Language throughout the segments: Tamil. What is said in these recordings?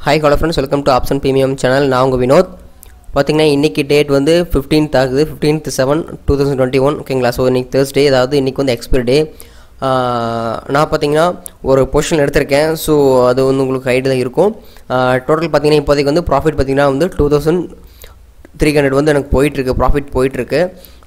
hi hello friends welcome to option premium channel நான் உங்கள் வினோத் பார்த்தீங்கன்னா இன்றைக்கி டேட் வந்து ஃபிஃப்டீன்த் ஆகுது fifteenth seven two thousand twenty one ஓகேங்களா ஸோ இன்றைக்கி தேர்ஸ்டே அதாவது இன்றைக்கி வந்து எக்ஸ்பைரி டே நான் பார்த்தீங்கன்னா ஒரு பொசிஷன் எடுத்திருக்கேன் ஸோ அது வந்து உங்களுக்கு ஐடியில் இருக்கும் டோட்டல் பார்த்தீங்கன்னா இப்போதைக்கு வந்து ப்ராஃபிட் பார்த்தீங்கன்னா வந்து டூ தௌசண்ட் த்ரீ ஹண்ட்ரட் வந்து எனக்கு போயிட்டுருக்கு ப்ராஃபிட் போயிட்டுருக்கு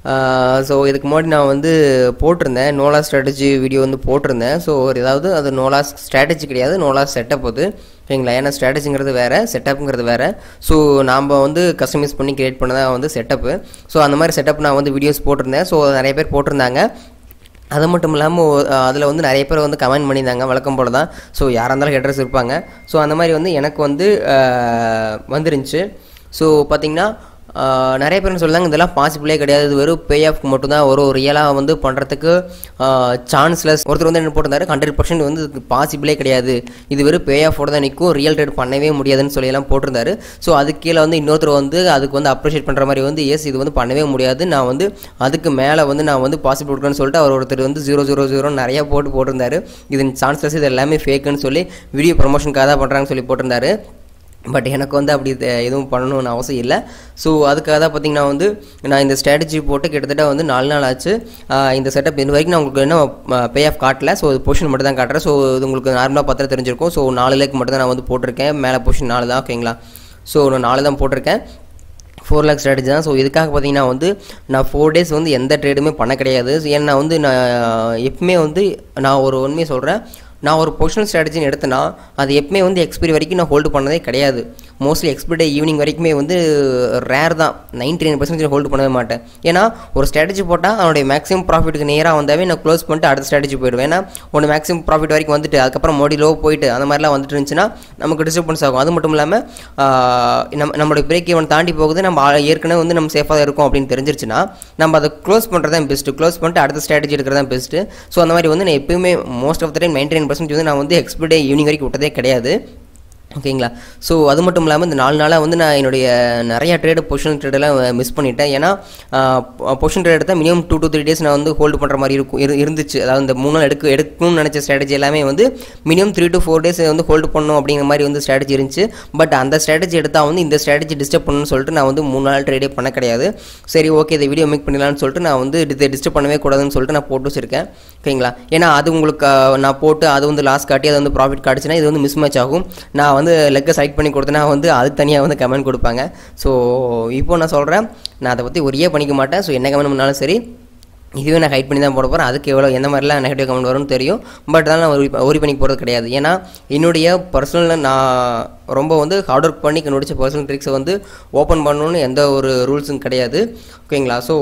ஸோ இதுக்கு முன்னாடி நான் வந்து போட்டிருந்தேன் நோலா ஸ்ட்ராட்டஜி வீடியோ வந்து போட்டிருந்தேன் ஸோ ஒரு ஏதாவது அது நோலா ஸ்ட்ராட்டஜி கிடையாது நோலா செட்டப் அது ஓகேங்களா ஏன்னா ஸ்ட்ராட்டஜிங்கிறது வேறு செட்டப்புங்கிறது வேறு ஸோ நாம் வந்து கஸ்டமைஸ் பண்ணி கிரியேட் பண்ணதான் வந்து செட்டப்பு ஸோ அந்த மாதிரி செட்டப் நான் வந்து வீடியோஸ் போட்டிருந்தேன் ஸோ நிறைய பேர் போட்டிருந்தாங்க அது மட்டும் இல்லாமல் அதில் வந்து நிறைய பேர் வந்து கமெண்ட் பண்ணியிருந்தாங்க வழக்கம் போல் தான் ஸோ யாராக இருந்தாலும் ஹெட்ரஸ் இருப்பாங்க ஸோ அந்த மாதிரி வந்து எனக்கு வந்து வந்துருந்துச்சு ஸோ பார்த்திங்கன்னா நிறைய பேர் சொல்லுறாங்க இதெல்லாம் பாசிபிளே கிடையாது இது வெறும் பே ஆஃப்க்கு மட்டும்தான் ஒரு ரியலாக வந்து பண்ணுறதுக்கு சான்ஸ்லெஸ் ஒருத்தர் வந்து என்ன போட்டிருந்தாரு ஹண்ட்ரட் பர்சன்ட் வந்து இதுக்கு பாசிபிளே கிடையாது இது வெறும் பே ஆஃபோட தான் நிற்கும் ரியல் ட்ரேட் பண்ணவே முடியாதுன்னு சொல்லி எல்லாம் போட்டிருந்தாரு ஸோ அதுக்கு கீழே வந்து இன்னொருத்தர் வந்து அதுக்கு வந்து அப்ரிஷியேட் பண்ணுற மாதிரி வந்து எஸ் இது வந்து பண்ணவே முடியாது நான் வந்து அதுக்கு மேலே வந்து நான் வந்து பாசிபிள் இருக்கேன்னு சொல்லிட்டு அவர் ஒருத்தர் வந்து ஜீரோ ஜீரோ ஜீரோ நிறையா போட்டு போட்டிருந்தாரு இது சான்ஸ்லெஸ் இது எல்லாமே ஃபேக்குன்னு சொல்லி வீடியோ ப்ரொமோஷனுக்காக தான் பண்ணுறாங்கன்னு சொல்லி போட்டிருந்தாரு பட் எனக்கு வந்து அப்படி எதுவும் பண்ணணும்னு அவசியம் இல்லை ஸோ அதுக்காக தான் பார்த்தீங்கன்னா வந்து நான் இந்த ஸ்ட்ராட்டஜி போட்டு கிட்டத்தட்ட வந்து நாலு நாள் ஆச்சு இந்த செட்டப் இது வரைக்கும் நான் உங்களுக்கு என்ன பே ஆஃப் காட்டல ஸோ இது பொசிஷன் மட்டும் தான் காட்டுறேன் ஸோ இது உங்களுக்கு நார்மலாக பார்த்தா தெரிஞ்சிருக்கும் ஸோ நாலு லேக் மட்டும் தான் நான் வந்து போட்டிருக்கேன் மேலே பொசிஷன் நாலு தான் ஓகேங்களா ஸோ நான் நாலு தான் போட்டிருக்கேன் ஃபோர் லேக் ஸ்ட்ராட்டஜி தான் ஸோ இதுக்காக பார்த்தீங்கன்னா வந்து நான் ஃபோர் டேஸ் வந்து எந்த ட்ரேடுமே பண்ண கிடையாது ஏன்னா வந்து நான் எப்பவுமே வந்து நான் ஒரு உண்மையை சொல்கிறேன் நான் ஒரு பொசிஷனல் ஸ்ட்ராட்டஜின்னு எடுத்தேன்னா அது எப்பவுமே வந்து எக்ஸ்பைரி வரைக்கும் நான் ஹோல்டு பண்ணதே கிடையாது மோஸ்ட்லி எக்ஸ்பைரி டே ஈவினிங் வரைக்குமே வந்து ரேர் தான் நைன்டி நைன் பர்சன்டேஜ் ஹோல்டு பண்ணவே மாட்டேன் ஏன்னா ஒரு ஸ்ட்ராட்டஜி போட்டால் அதனுடைய மேக்ஸிமம் ப்ராஃபிட்டுக்கு நேராக வந்தாவே நான் க்ளோஸ் பண்ணிட்டு அடுத்த ஸ்ட்ராட்டஜி போயிடுவேன் ஏன்னா ஒன்று மேக்ஸிமம் ப்ராஃபிட் வரைக்கும் வந்துட்டு அதுக்கப்புறம் மோடி லோ போயிட்டு அந்த மாதிரிலாம் வந்துட்டு இருந்துச்சுன்னா நமக்கு டிஸ்டர்பன்ஸ் ஆகும் அது மட்டும் இல்லாமல் நம்ம நம்மளுடைய பிரேக் ஈவன் தாண்டி போகுது நம்ம ஏற்கனவே வந்து நம்ம சேஃபாக இருக்கும் அப்படின்னு தெரிஞ்சிருச்சுன்னா நம்ம அதை க்ளோஸ் பண்ணுறது தான் பெஸ்ட்டு க்ளோஸ் பண்ணிட்டு அடுத்த ஸ்ட்ராட்டஜி எடுக்கிறது தான் பெஸ்ட்டு ஸோ அந்த மாதிரி வந்து நான் எப்பயுமே most of the time ninety nine percent வந்து நான் வந்து எக்ஸ்பர்ட் டே ஈவினிங் வரைக்கும் விட்டதே கிடையாது ஓகேங்களா ஸோ அது மட்டும் இல்லாமல் இந்த நாலு நாளாக வந்து நான் என்னுடைய நிறையா ட்ரேடு பொசிஷன் ட்ரேடெல்லாம் மிஸ் பண்ணிட்டேன் ஏன்னா பொசிஷன் ட்ரேட் எடுத்தால் minimum two to three days நான் வந்து ஹோல்டு பண்ணுற மாதிரி இருக்கும் இரு இருந்துச்சு அதாவது இந்த மூணு நாள் எடுக்க எடுக்கணும்னு நினச்ச ஸ்ட்ராட்டஜி எல்லாமே வந்து minimum three to four days வந்து ஹோல்டு பண்ணணும் அப்படிங்கிற மாதிரி வந்து ஸ்ட்ராட்டஜி இருந்துச்சு பட் அந்த ஸ்ட்ராட்டஜி எடுத்தால் வந்து இந்த ஸ்ட்ராட்டஜி டிஸ்டர்ப் பண்ணணும்னு சொல்லிட்டு நான் வந்து மூணு நாள் ட்ரேடே பண்ண கிடையாது சரி ஓகே இந்த வீடியோ மேக் பண்ணிடலாம்னு சொல்லிட்டு நான் வந்து இதை டிஸ்டர்ப் பண்ணவே கூடாதுன்னு சொல்லிட்டு நான் போட்டு வச்சிருக்கேன் ஓகேங்களா ஏன்னா அது உங்களுக்கு நான் போட்டு அது வந்து லாஸ் காட்டி அது வந்து ப்ராஃபிட் காட்டுச்சுன்னா இது வந்து மிஸ் மேட்ச் ஆகும் நான் வந்து லெக்கை செலக்ட் பண்ணி கொடுத்தனா வந்து அது தனியாக வந்து கமெண்ட் கொடுப்பாங்க ஸோ இப்போ நான் சொல்கிறேன் நான் அதை பற்றி ஒரே பண்ணிக்க மாட்டேன் ஸோ என்ன கமெண்ட் பண்ணாலும் சரி இதுவே நான் ஹைட் பண்ணி தான் போட போகிறேன் அதுக்கு எவ்வளோ எந்த மாதிரிலாம் நெகட்டிவ் கமெண்ட் வரும்னு தெரியும் பட் அதனால் நான் ஒரு ஒரு பண்ணி போகிறது கிடையாது ஏன்னா என்னுடைய பர்சனல் நான் ரொம்ப வந்து ஹார்ட் ஒர்க் பண்ணி என்னுடைய பர்சனல் ட்ரிக்ஸை வந்து ஓப்பன் பண்ணணுன்னு எந்த ஒரு ரூல்ஸும் கிடையாது ஓகேங்களா ஸோ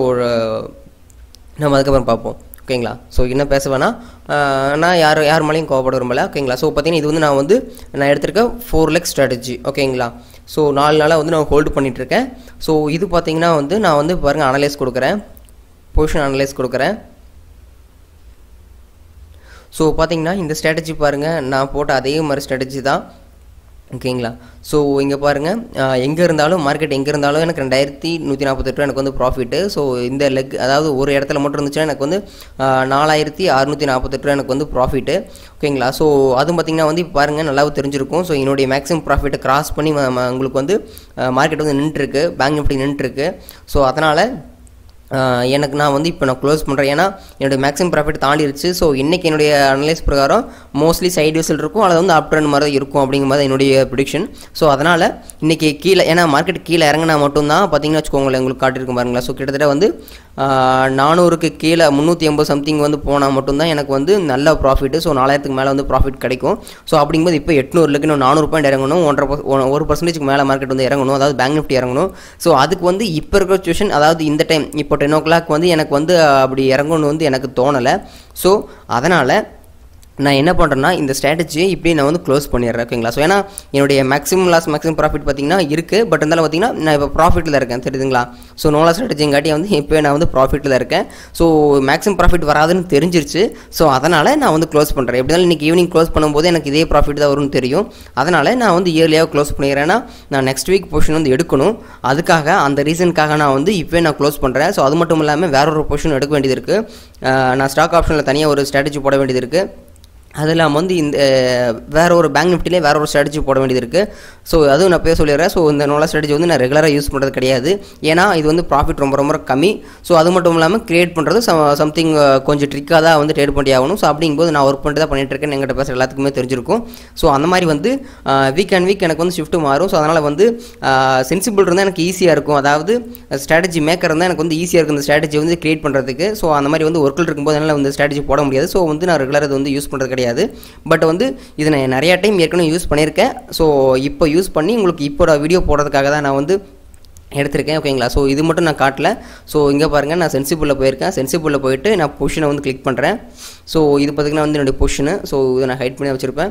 நம்ம அதுக்கப்புறம் பார்ப்போம் ஓகேங்களா ஸோ என்ன பேச வேணாம் நான் யார் யார் மேலேயும் கோவப்பட விரும்பல ஓகேங்களா ஸோ பார்த்தீங்கன்னா இது வந்து நான் வந்து நான் எடுத்திருக்க ஃபோர் லெக் ஸ்ட்ராட்டஜி ஓகேங்களா ஸோ நாலு நாளாக வந்து நான் ஹோல்டு பண்ணிகிட்ருக்கேன் ஸோ இது பார்த்தீங்கன்னா வந்து நான் வந்து பாருங்கள் அனலைஸ் கொடுக்குறேன் பொசிஷன் அனலைஸ் கொடுக்குறேன் ஸோ பார்த்தீங்கன்னா இந்த ஸ்ட்ராட்டஜி பாருங்கள் நான் போட்ட அதே மாதிரி ஸ்ட்ராட்டஜி தான் ஓகேங்களா ஸோ இங்கே பாருங்கள் எங்கே இருந்தாலும் மார்க்கெட் எங்கே இருந்தாலும் எனக்கு ரெண்டாயிரத்தி நூற்றி நாற்பத்தெட்டு எனக்கு வந்து ப்ராஃபிட்டு ஸோ இந்த லெக் அதாவது ஒரு இடத்துல மட்டும் இருந்துச்சுன்னா எனக்கு வந்து நாலாயிரத்தி அறுநூற்றி நாற்பத்தெட்டு எனக்கு வந்து ப்ராஃபிட்டு ஓகேங்களா ஸோ அதுவும் பார்த்திங்கன்னா வந்து இப்போ பாருங்கள் நல்லாவும் தெரிஞ்சிருக்கும் ஸோ என்னுடைய மேக்ஸிமம் ப்ராஃபிட்டை கிராஸ் பண்ணி உங்களுக்கு வந்து மார்க்கெட் வந்து நின்றுருக்கு பேங்க் நிஃப்டி நின்றுருக்கு ஸோ அதனால் எனக்கு நான் வந்து இப்போ நான் க்ளோஸ் பண்ணுறேன் ஏன்னா என்னுடைய மேக்ஸிமம் ப்ராஃபிட் தாண்டிருச்சு ஸோ இன்றைக்கி என்னுடைய அனலைஸ் பிரகாரம் மோஸ்ட்லி சைட் விசில் இருக்கும் அல்லது வந்து அப் ட்ரெண்ட் மாதிரி இருக்கும் அப்படிங்கிற மாதிரி என்னுடைய ப்ரிடிக்ஷன் ஸோ அதனால் இன்றைக்கி கீழே ஏன்னா மார்க்கெட் கீழே இறங்கினா மட்டும்தான் பார்த்தீங்கன்னா வச்சுக்கோங்களேன் உங்களுக்கு காட்டியிருக்கும் பாருங்களா ஸோ கிட்டத்தட்ட வந்து நானூறுக்கு கீழே முந்நூற்றி எண்பது சம்திங் வந்து போனால் மட்டும்தான் எனக்கு வந்து நல்ல ப்ராஃபிட்டு ஸோ நாலாயிரத்துக்கு மேலே வந்து ப்ராஃபிட் கிடைக்கும் ஸோ அப்படிங்கும்போது இப்போ எட்நூறுலக்கு இன்னும் நானூறு பாயிண்ட் இறங்கணும் ஒன்றரை ஒரு பர்சன்டேஜ்க்கு மேலே மார்க்கெட் வந்து இறங்கணும் அதாவது பேங்க் நிஃப்டி இறங்கணும் ஸோ அதுக்கு வந்து இப்போ இருக்கிற சுச்சுவேஷன் அதாவது இந்த டைம் இப்போ டென் ஓ கிளாக் வந்து எனக்கு வந்து அப்படி இறங்கணும்னு வந்து எனக்கு தோணலை ஸோ அதனால் நான் என்ன பண்ணுறேன்னா இந்த ஸ்ட்ராட்டஜியை இப்படி நான் வந்து க்ளோஸ் பண்ணிடுறேன் ஓகேங்களா ஸோ ஏன்னா என்னுடைய மேக்ஸிமம் லாஸ் மேக்ஸிமம் ப்ராஃபிட் பார்த்தீங்கன்னா இருக்குது பட் இருந்தாலும் பார்த்தீங்கன்னா நான் இப்போ ப்ராஃபிட்டில் இருக்கேன் தெரியுதுங்களா ஸோ நோலா ஸ்ட்ராட்டஜிங்காட்டி வந்து இப்போ நான் வந்து ப்ராஃபிட்டில் இருக்கேன் ஸோ மேக்ஸிமம் ப்ராஃபிட் வராதுன்னு தெரிஞ்சிருச்சு ஸோ அதனால் நான் வந்து க்ளோஸ் பண்ணுறேன் எப்படி இருந்தாலும் இன்றைக்கி ஈவினிங் க்ளோஸ் பண்ணும்போது எனக்கு இதே ப்ராஃபிட் தான் வரும்னு தெரியும் அதனால் நான் வந்து இயர்லியாக க்ளோஸ் பண்ணிடுறேன்னா நான் நெக்ஸ்ட் வீக் பொசிஷன் வந்து எடுக்கணும் அதுக்காக அந்த ரீசனுக்காக நான் வந்து இப்போ நான் க்ளோஸ் பண்ணுறேன் ஸோ அது மட்டும் இல்லாமல் வேற ஒரு பொசிஷன் எடுக்க வேண்டியது இருக்குது நான் ஸ்டாக் ஆப்ஷனில் தனியாக ஒரு ஸ்ட்ராட்டஜி போட வேண்டியது இருக்குது அது இல்லாமல் வந்து இந்த வேற ஒரு பேங்க் நிஃப்டிலே வேற ஒரு ஸ்ட்ராட்டஜி போட வேண்டியது இருக்குது ஸோ அதுவும் நான் பேர் சொல்லிடுறேன் ஸோ இந்த நோலா ஸ்ட்ராட்டஜி வந்து நான் ரெகுலராக யூஸ் பண்ணுறது கிடையாது ஏன்னா இது வந்து ப்ராஃபிட் ரொம்ப ரொம்ப கம்மி ஸோ அது மட்டும் இல்லாமல் கிரியேட் பண்ணுறது சம்திங் கொஞ்சம் ட்ரிக்காக தான் வந்து ட்ரேட் பண்ணி ஆகணும் ஸோ அப்படிங்கும்போது நான் ஒர்க் பண்ணிட்டு தான் பண்ணிட்டு இருக்கேன் எங்கிட்ட பேசுகிற எல்லாத்துக்குமே தெரிஞ்சிருக்கும் ஸோ அந்த மாதிரி வந்து வீக் அண்ட் வீக் எனக்கு வந்து ஷிஃப்ட் மாறும் ஸோ அதனால் வந்து சென்சிபிள் இருந்தால் எனக்கு ஈஸியாக இருக்கும் அதாவது ஸ்ட்ராட்டஜி மேக்கர் இருந்தால் எனக்கு வந்து ஈஸியாக இருக்கும் இந்த ஸ்ட்ராட்டஜி வந்து கிரியேட் பண்ணுறதுக்கு ஸோ அந்த மாதிரி வந்து ஒர்க்கில் இருக்கும்போது என்னால் வந்து ஸ்ட்ராட்டஜி போட முடியாது ஸோ வந்து நான் ரெகுலராக இது வந்து யூஸ் பண்ணுறது கிடையாது பட் வந்து இது நான் நிறையா டைம் ஏற்கனவே யூஸ் பண்ணியிருக்கேன் ஸோ இப்போ யூஸ் பண்ணி உங்களுக்கு இப்போ வீடியோ போடுறதுக்காக தான் நான் வந்து எடுத்திருக்கேன் ஓகேங்களா ஸோ இது மட்டும் நான் காட்டல ஸோ இங்கே பாருங்கள் நான் சென்சிபிளில் போயிருக்கேன் சென்சிபிளில் போயிட்டு நான் பொஷனை வந்து கிளிக் பண்ணுறேன் ஸோ இது பார்த்திங்கன்னா வந்து என்னுடைய பொஷனு ஸோ இதை நான் ஹைட் பண்ணி வச்சுருப்பேன்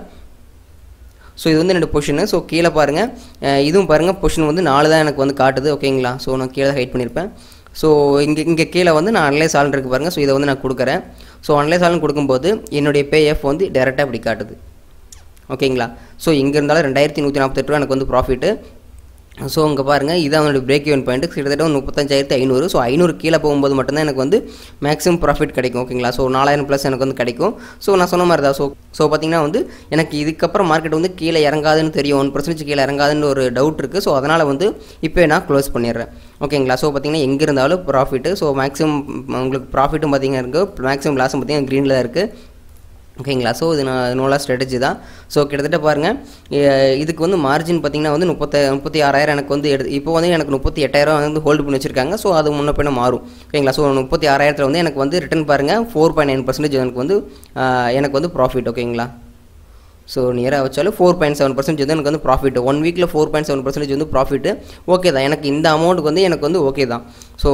ஸோ இது வந்து என்னோடய பொஷனு ஸோ கீழே பாருங்கள் இதுவும் பாருங்கள் பொஷன் வந்து நாலு தான் எனக்கு வந்து காட்டுது ஓகேங்களா ஸோ நான் கீழே ஹைட் பண்ணியிருப்பேன் ஸோ இங்கே இங்கே கீழே வந்து நான் அனலைஸ் ஆல்னு இருக்கு பாருங்கள் ஸோ இதை வந்து நான் கொடுக்குறேன் ஸோ அனலைஸ் ஆல்னு கொடுக்கும்போது என்னுடைய பேஎஃப் வந்து டேரெக்டாக இப்படி காட்டுது ஓகேங்களா ஸோ இங்கே இருந்தாலும் ரெண்டாயிரத்தி நூற்றி நாற்பத்தெட்டு ரூபா எனக்கு வந்து ப்ராஃபிட்டு ஸோ இங்கே பாருங்கள் இதான் அவனுடைய பிரேக் ஈவன் பாயிண்ட் கிட்டத்தட்ட ஒரு முப்பத்தஞ்சாயிரத்து ஐநூறு ஸோ ஐநூறு கீழே போகும்போது மட்டும்தான் எனக்கு வந்து மேக்ஸிமம் ப்ராஃபிட் கிடைக்கும் ஓகேங்களா ஸோ நாலாயிரம் ப்ளஸ் எனக்கு வந்து கிடைக்கும் ஸோ நான் சொன்ன மாதிரி தான் ஸோ ஸோ பார்த்தீங்கன்னா வந்து எனக்கு இதுக்கப்புறம் மார்க்கெட் வந்து கீழே இறங்காதுன்னு தெரியும் ஒன் பர்சன்டேஜ் கீழே இறங்காதுன்னு ஒரு டவுட் இருக்குது ஸோ அதனால் வந்து இப்போ நான் க்ளோஸ் பண்ணிடுறேன் ஓகேங்களா ஸோ பார்த்தீங்கன்னா எங்கே இருந்தாலும் ப்ராஃபிட்டு ஸோ மேக்ஸிமம் உங்களுக்கு ப்ராஃபிட்டும் பார்த்தீங்கன்னா இருக்குது மேக்ஸிமம் லாஸும் பார்த்தீங்கன்னா க்ரீனில் தான் இருக்குது ஓகேங்களா ஸோ இது நான் நோலா ஸ்ட்ராட்டஜி தான் ஸோ கிட்டத்தட்ட பாருங்கள் இதுக்கு வந்து மார்ஜின் பார்த்திங்கன்னா வந்து முப்பத்த முப்பத்தி ஆறாயிரம் எனக்கு வந்து எடுத்து இப்போ வந்து எனக்கு முப்பத்தி எட்டாயிரம் வந்து ஹோல்டு பண்ணி வச்சிருக்காங்க ஸோ அது முன்ன பின்ன மாறும் ஓகேங்களா ஸோ முப்பத்தி ஆறாயிரத்தில் வந்து எனக்கு வந்து ரிட்டன் பாருங்கள் ஃபோர் பாயிண்ட் நைன் பர்சன்டேஜ் எனக்கு வந்து எனக்கு வந்து ப்ராஃபிட் ஓகேங்களா ஸோ நியராக வச்சாலும் ஃபோர் பாயிண்ட் செவன் பர்சன்டேஜ் வந்து எனக்கு வந்து ப்ராஃபிட் ஒன் வீக்கில் ஃபோர் பாயிண்ட் செவன் பர்சன்டேஜ் வந்து ப்ராஃபிட்டு ஓகே தான் எனக்கு இந்த அமௌண்ட்டுக்கு வந்து எனக்கு வந்து ஓகே தான் ஸோ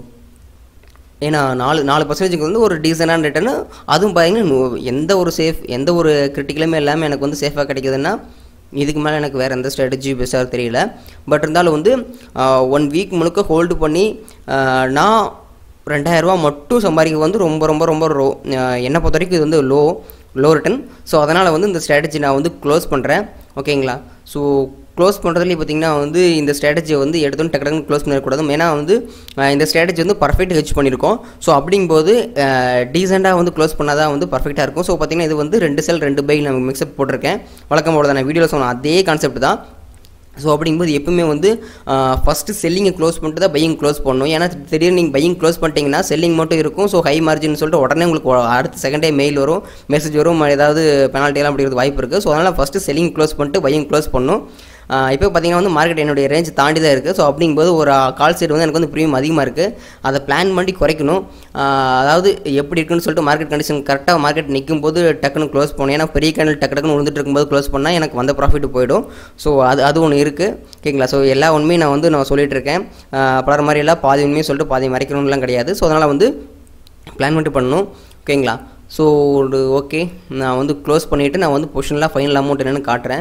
ஏன்னா நாலு நாலு பர்சன்டேஜுக்கு வந்து ஒரு டீசெண்டான ரிட்டர்னு அதுவும் பார்த்தீங்கன்னா எந்த ஒரு சேஃப் எந்த ஒரு கிரிட்டிக்கலுமே இல்லாமல் எனக்கு வந்து சேஃபாக கிடைக்குதுன்னா இதுக்கு மேலே எனக்கு வேறு எந்த ஸ்ட்ராட்டஜி பெஸ்ட்டாக தெரியல பட் இருந்தாலும் வந்து ஒன் வீக் முழுக்க ஹோல்டு பண்ணி நான் ரெண்டாயிரரூவா மட்டும் சம்பாதிக்க வந்து ரொம்ப ரொம்ப ரொம்ப ரோ என்னை பொறுத்த வரைக்கும் இது வந்து லோ லோ ரிட்டன் ஸோ அதனால் வந்து இந்த ஸ்ட்ராட்டஜி நான் வந்து க்ளோஸ் பண்ணுறேன் ஓகேங்களா ஸோ க்ளோஸ் பண்ணுறதுலேயே பார்த்தீங்கன்னா வந்து இந்த ஸ்ட்ராட்டஜியை வந்து எடுத்தோன்னு டக்கு டக்குன்னு க்ளோஸ் பண்ணிடக்கூடாது ஏன்னா வந்து இந்த ஸ்ட்ராட்டஜி வந்து பர்ஃபெக்ட் ஹெச் பண்ணியிருக்கோம் ஸோ அப்படிங்கும்போது டீசெண்டாக வந்து க்ளோஸ் பண்ணால் தான் வந்து பர்ஃபெக்டாக இருக்கும் ஸோ பார்த்தீங்கன்னா இது வந்து ரெண்டு செல் ரெண்டு பை நான் மிக்சப் போட்டிருக்கேன் வழக்கம் போல தான் நான் வீடியோவில் சொன்ன அதே கான்செப்ட் தான் ஸோ அப்படிங்கும்போது எப்பவுமே வந்து ஃபஸ்ட்டு செல்லிங்கை க்ளோஸ் பண்ணிட்டு தான் பையிங் க்ளோஸ் பண்ணணும் ஏன்னா திடீர்னு நீங்கள் பையிங் க்ளோஸ் பண்ணிட்டீங்கன்னா செல்லிங் மட்டும் இருக்கும் ஸோ ஹை மார்ஜின் சொல்லிட்டு உடனே உங்களுக்கு அடுத்த செகண்டே மெயில் வரும் மெசேஜ் வரும் ஏதாவது பெனால்ட்டியெல்லாம் அப்படிங்கிறது வாய்ப்பு இருக்குது ஸோ அதனால் ஃபஸ்ட்டு செல்லிங் க்ளோஸ் பண்ணிட்டு பையிங் க்ளோஸ் பண்ணணும் இப்போ பார்த்தீங்கன்னா வந்து மார்க்கெட் என்னுடைய ரேஞ்ச் தாண்டி தான் இருக்குது ஸோ அப்படிங்கும்போது ஒரு கால் சைடு வந்து எனக்கு வந்து ப்ரீமியம் அதிகமாக இருக்குது அதை பிளான் பண்ணி குறைக்கணும் அதாவது எப்படி இருக்குன்னு சொல்லிட்டு மார்க்கெட் கண்டிஷன் கரெக்டாக மார்க்கெட் நிற்கும் போது டக்குன்னு க்ளோஸ் பண்ணணும் ஏன்னா பெரிய கேண்டில் டக்கு டக்குன்னு விழுந்துட்டு இருக்கும்போது க்ளோஸ் பண்ணால் எனக்கு வந்த ப்ராஃபிட் போயிடும் ஸோ அது அது ஒன்று இருக்குது ஓகேங்களா ஸோ எல்லா உண்மையும் நான் வந்து நான் சொல்லிட்டு இருக்கேன் பலர் மாதிரி எல்லாம் பாதி உண்மையும் சொல்லிட்டு பாதி மறைக்கணும்லாம் கிடையாது ஸோ அதனால் வந்து பிளான் பண்ணிட்டு பண்ணணும் ஓகேங்களா ஸோ ஓகே நான் வந்து க்ளோஸ் பண்ணிவிட்டு நான் வந்து பொசிஷனில் ஃபைனல் அமௌண்ட் என்னென்னு காட்டுறேன்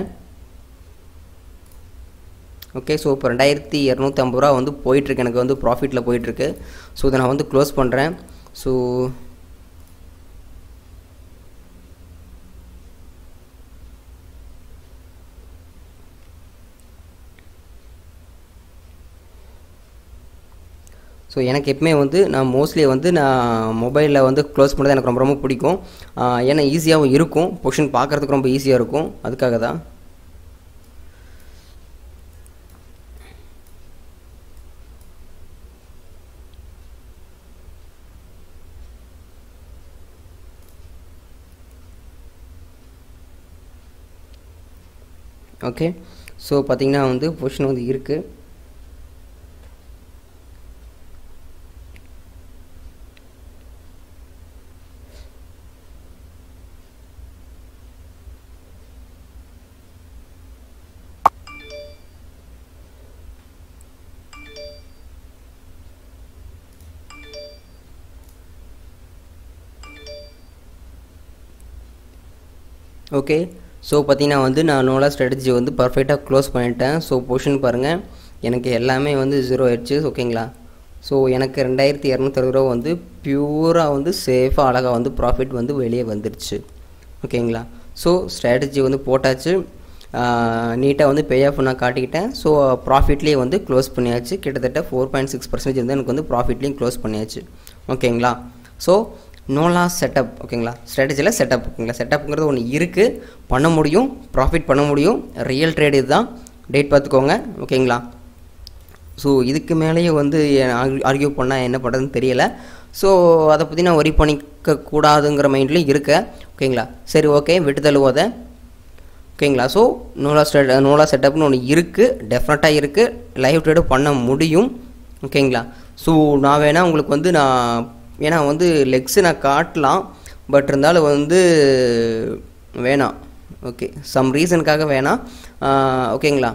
ஓகே ஸோ இப்போ ரெண்டாயிரத்தி இரநூத்தி ஐம்பது ரூபா வந்து போயிட்டுருக்கு எனக்கு வந்து ப்ராஃபிட்டில் போயிட்டுருக்கு ஸோ இதை நான் வந்து க்ளோஸ் பண்ணுறேன் ஸோ ஸோ எனக்கு எப்பவுமே வந்து நான் மோஸ்ட்லி வந்து நான் மொபைலில் வந்து க்ளோஸ் பண்ணுறது எனக்கு ரொம்ப ரொம்ப பிடிக்கும் ஏன்னா ஈஸியாகவும் இருக்கும் பொசிஷன் பார்க்குறதுக்கு ரொம்ப ஈஸியாக இருக்கும் அதுக்காக தான் ஓகே ஸோ பார்த்திங்கன்னா வந்து பொசிஷன் வந்து இருக்குது ஓகே ஸோ பார்த்தீங்கன்னா வந்து நான் நோலா ஸ்ட்ராட்டஜி வந்து பர்ஃபெக்டாக க்ளோஸ் பண்ணிட்டேன் ஸோ பொசிஷன் பாருங்கள் எனக்கு எல்லாமே வந்து ஜீரோ ஆயிடுச்சு ஓகேங்களா ஸோ எனக்கு ரெண்டாயிரத்தி இரநூத்தறுபது ரூபா வந்து பியூராக வந்து சேஃபாக அழகாக வந்து ப்ராஃபிட் வந்து வெளியே வந்துடுச்சு ஓகேங்களா ஸோ ஸ்ட்ராட்டஜி வந்து போட்டாச்சு நீட்டாக வந்து பே ஆஃப் நான் காட்டிக்கிட்டேன் ஸோ ப்ராஃபிட்லேயே வந்து க்ளோஸ் பண்ணியாச்சு கிட்டத்தட்ட ஃபோர் பாயிண்ட் சிக்ஸ் பர்சன்டேஜ் வந்து எனக்கு வந்து ப்ராஃபிட்லேயும் க்ளோஸ் பண்ணியாச்சு ஓகேங்களா ஸோ நோலா செட்டப் ஓகேங்களா ஸ்ட்ராட்டஜியில் செட்டப் ஓகேங்களா செட்டப்ங்கிறது ஒன்று இருக்குது பண்ண முடியும் ப்ராஃபிட் பண்ண முடியும் ரியல் ட்ரேட் இதுதான் டேட் பார்த்துக்கோங்க ஓகேங்களா ஸோ இதுக்கு மேலேயே வந்து ஆர்கியூ பண்ணால் என்ன பண்ணுறதுன்னு தெரியல ஸோ அதை பற்றி நான் ஒரி பண்ணிக்க கூடாதுங்கிற மைண்ட்லேயும் இருக்கேன் ஓகேங்களா சரி ஓகே விட்டு தள்ளுவோத ஓகேங்களா ஸோ நோலா ஸ்டெட் நோலா செட்டப்னு ஒன்று இருக்குது டெஃபினட்டாக இருக்குது லைவ் ட்ரேடு பண்ண முடியும் ஓகேங்களா ஸோ நான் வேணால் உங்களுக்கு வந்து நான் ஏன்னா வந்து லெக்ஸு நான் காட்டலாம் பட் இருந்தாலும் வந்து வேணாம் ஓகே சம் ரீசனுக்காக வேணாம் ஓகேங்களா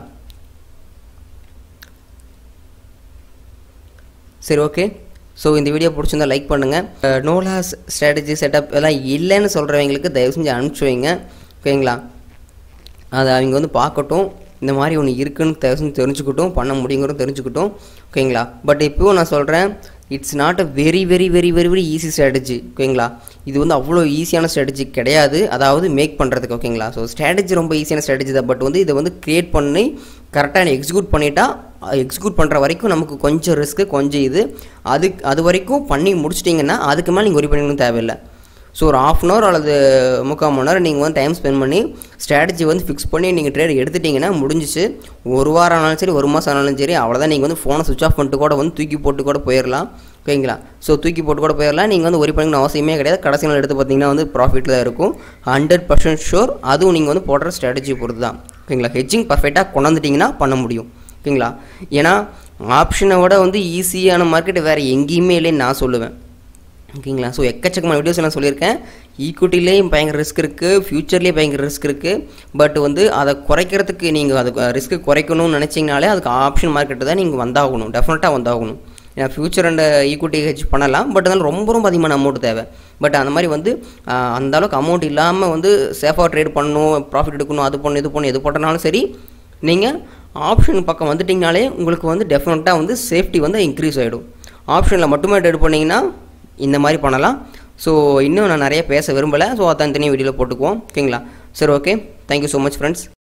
சரி ஓகே ஸோ இந்த வீடியோ பிடிச்சிருந்தா லைக் பண்ணுங்கள் நோலாஸ் ஸ்ட்ராட்டஜி செட்டப் எல்லாம் இல்லைன்னு சொல்கிறவங்களுக்கு தயவு செஞ்சு அனுப்பிச்சி வைங்க ஓகேங்களா அதை அவங்க வந்து பார்க்கட்டும் இந்த மாதிரி ஒன்று இருக்குன்னு தயவு செஞ்சு தெரிஞ்சுக்கிட்டும் பண்ண முடியுங்கிறதும் தெரிஞ்சுக்கிட்டும் ஓகேங்களா பட் இப்போவும் நான் சொல்கிறேன் it's not a very very very very very easy strategy ஓகேங்களா இது வந்து அவ்வளோ ஈஸியான ஸ்ட்ராட்டஜி கிடையாது அதாவது மேக் பண்ணுறதுக்கு ஓகேங்களா ஸோ ஸ்ட்ராட்டஜி ரொம்ப ஈஸியான ஸ்ட்ராட்டஜி தான் பட் வந்து இதை வந்து க்ரியேட் பண்ணி கரெக்டாக எக்ஸிக்யூட் பண்ணிட்டா எக்ஸிக்யூட் பண்ணுற வரைக்கும் நமக்கு கொஞ்சம் ரிஸ்க்கு கொஞ்சம் இது அது அது வரைக்கும் பண்ணி முடிச்சிட்டிங்கன்னா அதுக்கு மேலே நீங்கள் ஒரி பண்ணிக்கணும் தேவையில்லை ஸோ ஒரு ஆஃப் அன் ஹவர் அல்லது முக்கால் மணி நேரம் நீங்கள் வந்து டைம் ஸ்பெண்ட் பண்ணி ஸ்ட்ராட்டஜி வந்து ஃபிக்ஸ் பண்ணி நீங்கள் ட்ரேட் எடுத்துட்டிங்கன்னா முடிஞ்சிச்சு ஒரு வாரம் ஆனாலும் சரி ஒரு மாதம் ஆனாலும் சரி அவ்வளோதான் நீங்கள் வந்து ஃபோனை சுவிச் ஆஃப் பண்ணிட்டு கூட வந்து தூக்கி போட்டு கூட போயிடலாம் ஓகேங்களா ஸோ தூக்கி போட்டு கூட போயிடலாம் நீங்கள் வந்து ஒரி பண்ணிக்கணும் அவசியமே கிடையாது கடைசி நாள் எடுத்து பார்த்தீங்கன்னா வந்து ப்ராஃபிட்டில் தான் இருக்கும் ஹண்ட்ரட் பர்சன்ட் ஷோர் அதுவும் நீங்கள் வந்து போடுற ஸ்ட்ராட்டஜி பொறுத்து தான் ஓகேங்களா ஹெட்ஜிங் பர்ஃபெக்டாக கொண்டாந்துட்டிங்கன்னா பண்ண முடியும் ஓகேங்களா ஏன்னா ஆப்ஷனை விட வந்து ஈஸியான மார்க்கெட் வேறு எங்கேயுமே இல்லைன்னு நான் சொல்லுவேன் ஓகேங்களா ஸோ எக்கச்சக்கமான வீடியோஸ் நான் சொல்லியிருக்கேன் ஈக்குவிட்டிலேயும் பயங்கர ரிஸ்க் இருக்குது ஃப்யூச்சர்லேயே பயங்கர ரிஸ்க் இருக்குது பட் வந்து அதை குறைக்கிறதுக்கு நீங்கள் அது ரிஸ்க்கு குறைக்கணும்னு நினச்சிங்கனாலே அதுக்கு ஆப்ஷன் மார்க்கெட்டு தான் நீங்கள் வந்தாகணும் டெஃபினட்டாக வந்தாகணும் ஏன்னா ஃப்யூச்சர் அண்ட் ஈக்குவிட்டி ஹெச் பண்ணலாம் பட் அதனால் ரொம்ப ரொம்ப அதிகமான அமௌண்ட் தேவை பட் அந்த மாதிரி வந்து அந்த அளவுக்கு அமௌண்ட் இல்லாமல் வந்து சேஃபாக ட்ரேட் பண்ணணும் ப்ராஃபிட் எடுக்கணும் அது பண்ணணும் இது பண்ணணும் எது போட்டனாலும் சரி நீங்கள் ஆப்ஷன் பக்கம் வந்துட்டிங்கனாலே உங்களுக்கு வந்து டெஃபினட்டாக வந்து சேஃப்டி வந்து இன்க்ரீஸ் ஆகிடும் ஆப்ஷனில் மட்டுமே ட்ரேட் பண்ணிங்கன்னா இந்த மாதிரி பண்ணலாம் ஸோ இன்னும் நான் நிறைய பேச விரும்பலை ஸோ அதான் தனியாக வீடியோவில் போட்டுக்குவோம் ஓகேங்களா சரி okay thank you so much friends